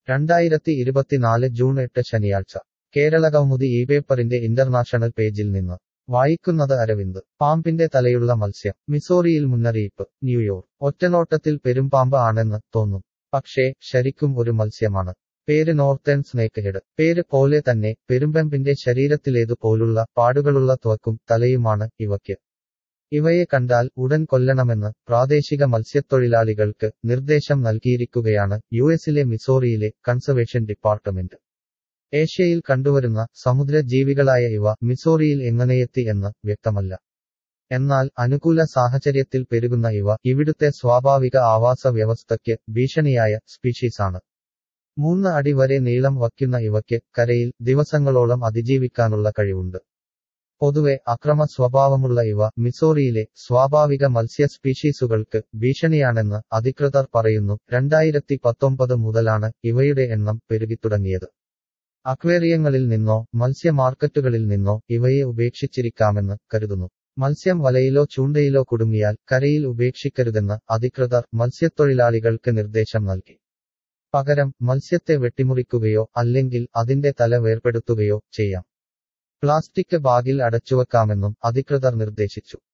രണ്ടായിരത്തി ഇരുപത്തിനാല് ജൂൺ എട്ട് ശനിയാഴ്ച കേരള കൗമുദി ഈ പേപ്പറിന്റെ ഇന്റർനാഷണൽ പേജിൽ നിന്ന് വായിക്കുന്നത് അരവിന്ദ് പാമ്പിന്റെ തലയുള്ള മത്സ്യം മിസോറിയിൽ മുന്നറിയിപ്പ് ന്യൂയോർക്ക് ഒറ്റനോട്ടത്തിൽ പെരുമ്പാമ്പ് ആണെന്ന് തോന്നും പക്ഷേ ശരിക്കും ഒരു മത്സ്യമാണ് പേര് നോർത്തേൺ സ്നേക്ക് ഹെഡ് പേര് പോലെ തന്നെ പെരുമ്പമ്പിന്റെ ശരീരത്തിലേതു പോലുള്ള പാടുകളുള്ള ത്വക്കും തലയുമാണ് ഇവയ്ക്ക് ഇവയെ കണ്ടാൽ ഉടൻ കൊല്ലണമെന്ന് പ്രാദേശിക മത്സ്യത്തൊഴിലാളികൾക്ക് നിർദ്ദേശം നൽകിയിരിക്കുകയാണ് യുഎസിലെ മിസോറിയിലെ കൺസർവേഷൻ ഡിപ്പാർട്ട്മെന്റ് ഏഷ്യയിൽ കണ്ടുവരുന്ന സമുദ്രജീവികളായ ഇവ മിസോറിയിൽ എങ്ങനെയെത്തി എന്ന് വ്യക്തമല്ല എന്നാൽ അനുകൂല സാഹചര്യത്തിൽ പെരുകുന്ന ഇവ ഇവിടുത്തെ സ്വാഭാവിക ആവാസ വ്യവസ്ഥയ്ക്ക് ഭീഷണിയായ സ്പീഷീസാണ് മൂന്ന് അടി വരെ നീളം വയ്ക്കുന്ന ഇവയ്ക്ക് കരയിൽ ദിവസങ്ങളോളം അതിജീവിക്കാനുള്ള കഴിവുണ്ട് പൊതുവെ അക്രമ സ്വഭാവമുള്ള ഇവ മിസോറിയിലെ സ്വാഭാവിക മത്സ്യ സ്പീഷീസുകൾക്ക് ഭീഷണിയാണെന്ന് അധികൃതർ പറയുന്നു രണ്ടായിരത്തി പത്തൊമ്പത് മുതലാണ് ഇവയുടെ എണ്ണം പെരുകിത്തുടങ്ങിയത് അക്വേറിയങ്ങളിൽ നിന്നോ മത്സ്യ മാർക്കറ്റുകളിൽ നിന്നോ ഇവയെ ഉപേക്ഷിച്ചിരിക്കാമെന്ന് കരുതുന്നു മത്സ്യം വലയിലോ ചൂണ്ടയിലോ കുടുങ്ങിയാൽ കരയിൽ ഉപേക്ഷിക്കരുതെന്ന് അധികൃതർ മത്സ്യത്തൊഴിലാളികൾക്ക് നിർദ്ദേശം നൽകി പകരം മത്സ്യത്തെ വെട്ടിമുറിക്കുകയോ അല്ലെങ്കിൽ അതിന്റെ തല വേർപെടുത്തുകയോ ചെയ്യാം പ്ലാസ്റ്റിക് ബാഗിൽ അടച്ചുവെക്കാമെന്നും അധികൃതർ നിർദ്ദേശിച്ചു